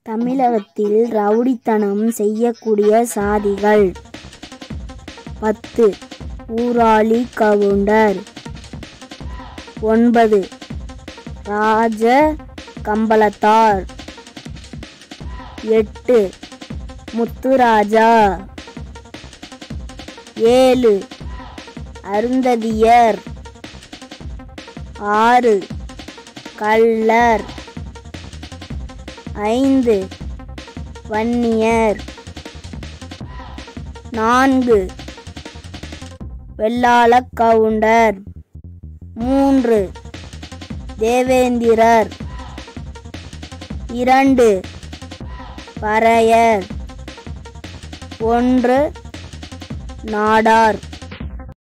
தமிழகத்தில் ரவுடித்தனம் செய்யக்கூடிய சாதிகள் பத்து ஊராளி கவுண்டர் ஒன்பது ராஜ கம்பளத்தார் எட்டு முத்துராஜா ஏழு அருந்ததியர் ஆறு கள்ளர் ஐந்து வன்னியர் நான்கு வெள்ளாளக் கவுண்டர் மூன்று தேவேந்திரர் இரண்டு பறையர் ஒன்று நாடார்